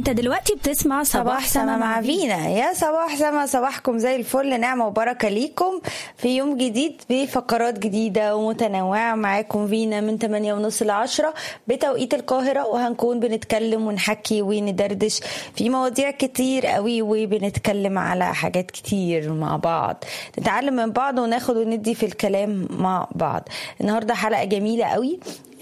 انت دلوقتي بتسمع صباح سما مع فينا يا صباح سما صباحكم زي الفل نعمة وبركة ليكم في يوم جديد بفقرات جديدة ومتنوعة معاكم فينا من 8 ونص ل 10 بتوقيت القاهرة وهنكون بنتكلم ونحكي وندردش في مواضيع كتير قوي وبنتكلم على حاجات كتير مع بعض نتعلم من بعض وناخد وندي في الكلام مع بعض النهاردة حلقة جميلة قوي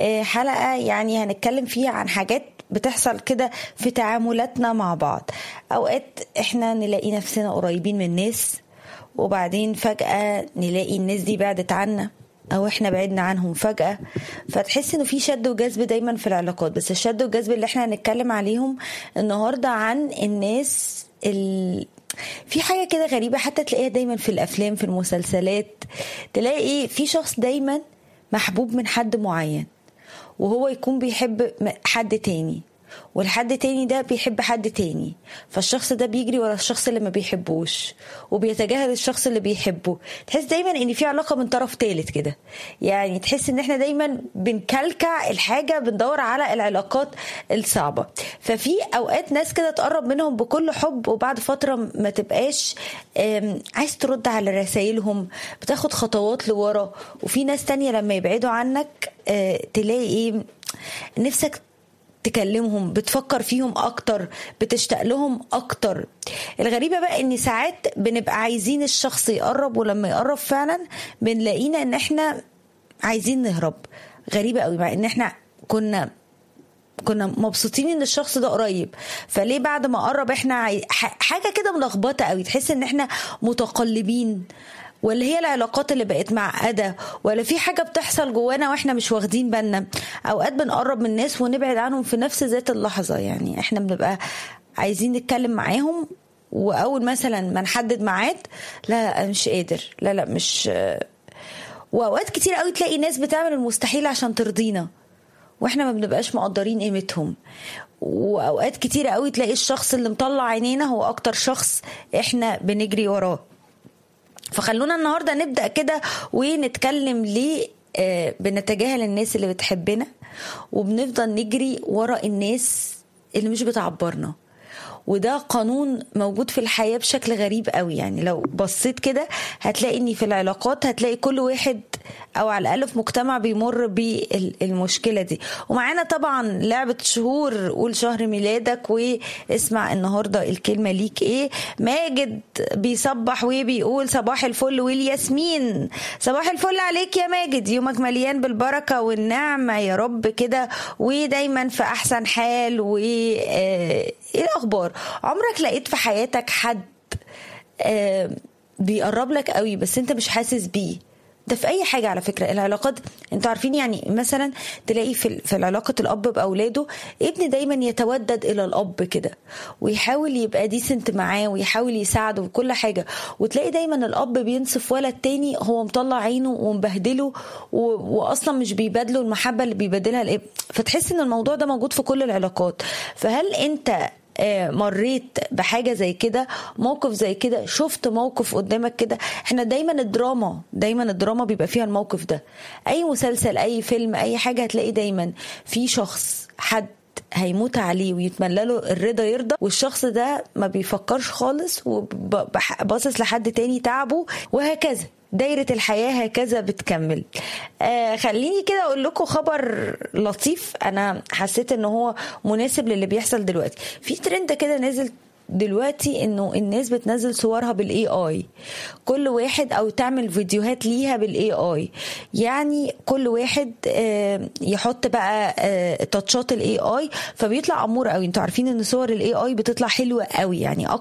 حلقة يعني هنتكلم فيها عن حاجات بتحصل كده في تعاملاتنا مع بعض اوقات احنا نلاقي نفسنا قريبين من الناس وبعدين فجأة نلاقي الناس دي بعدت عنا او احنا بعدنا عنهم فجأة فتحس انه في شد وجذب دايما في العلاقات بس الشد والجذب اللي احنا هنتكلم عليهم النهاردة عن الناس ال... في حاجة كده غريبة حتى تلاقيها دايما في الافلام في المسلسلات تلاقي في شخص دايما محبوب من حد معين وهو يكون بيحب حد تاني والحد تاني ده بيحب حد تاني فالشخص ده بيجري ورا الشخص اللي ما بيحبوش وبيتجاهل الشخص اللي بيحبه تحس دايما ان في علاقه من طرف تالت كده يعني تحس ان احنا دايما بنكلكع الحاجه بندور على العلاقات الصعبه ففي اوقات ناس كده تقرب منهم بكل حب وبعد فتره ما تبقاش عايز ترد على رسائلهم بتاخد خطوات لورا وفي ناس تانية لما يبعدوا عنك تلاقي ايه نفسك تكلمهم بتفكر فيهم اكتر بتشتاق لهم اكتر الغريبه بقى ان ساعات بنبقى عايزين الشخص يقرب ولما يقرب فعلا بنلاقينا ان احنا عايزين نهرب غريبه قوي مع ان احنا كنا كنا مبسوطين ان الشخص ده قريب فليه بعد ما قرب احنا عاي... حاجه كده ملخبطه قوي تحس ان احنا متقلبين ولا هي العلاقات اللي بقت معقده ولا في حاجه بتحصل جوانا واحنا مش واخدين بالنا اوقات بنقرب من الناس ونبعد عنهم في نفس ذات اللحظه يعني احنا بنبقى عايزين نتكلم معاهم واول مثلا ما نحدد ميعاد لا لا مش قادر لا لا مش واوقات كتير قوي تلاقي ناس بتعمل المستحيل عشان ترضينا واحنا ما بنبقاش مقدرين قيمتهم واوقات كتير قوي تلاقي الشخص اللي مطلع عينينا هو اكتر شخص احنا بنجري وراه فخلونا النهارده نبدا كده ونتكلم ليه آه بنتجاهل الناس اللي بتحبنا وبنفضل نجري ورا الناس اللي مش بتعبرنا وده قانون موجود في الحياه بشكل غريب قوي يعني لو بصيت كده هتلاقي ان في العلاقات هتلاقي كل واحد او على الاقل في مجتمع بيمر بالمشكله دي ومعانا طبعا لعبه شهور قول شهر ميلادك واسمع النهارده الكلمه ليك ايه ماجد بيصبح وبيقول صباح الفل والياسمين صباح الفل عليك يا ماجد يومك مليان بالبركه والنعمه يا رب كده ودايما في احسن حال و ايه الاخبار عمرك لقيت في حياتك حد آه بيقرب لك قوي بس انت مش حاسس بيه ده في اي حاجه على فكره العلاقات انتوا عارفين يعني مثلا تلاقي في في علاقه الاب باولاده ابن دايما يتودد الى الاب كده ويحاول يبقى ديسنت معاه ويحاول يساعده وكل حاجه وتلاقي دايما الاب بينصف ولد تاني هو مطلع عينه ومبهدله و... واصلا مش بيبادله المحبه اللي بيبادلها الابن فتحس ان الموضوع ده موجود في كل العلاقات فهل انت مريت بحاجة زي كده موقف زي كده شفت موقف قدامك كده احنا دايما الدراما دايما الدراما بيبقى فيها الموقف ده اي مسلسل اي فيلم اي حاجة هتلاقي دايما في شخص حد هيموت عليه ويتمنى له الرضا يرضى والشخص ده ما بيفكرش خالص وباصص لحد تاني تعبه وهكذا دايرة الحياة هكذا بتكمل آه خليني كده أقول لكم خبر لطيف أنا حسيت إن هو مناسب للي بيحصل دلوقتي في ترند كده نازل دلوقتي انه الناس بتنزل صورها بالاي اي كل واحد او تعمل فيديوهات ليها بالاي اي يعني كل واحد يحط بقى تاتشات الاي اي فبيطلع امور قوي انتوا عارفين ان صور الاي اي بتطلع حلوه قوي يعني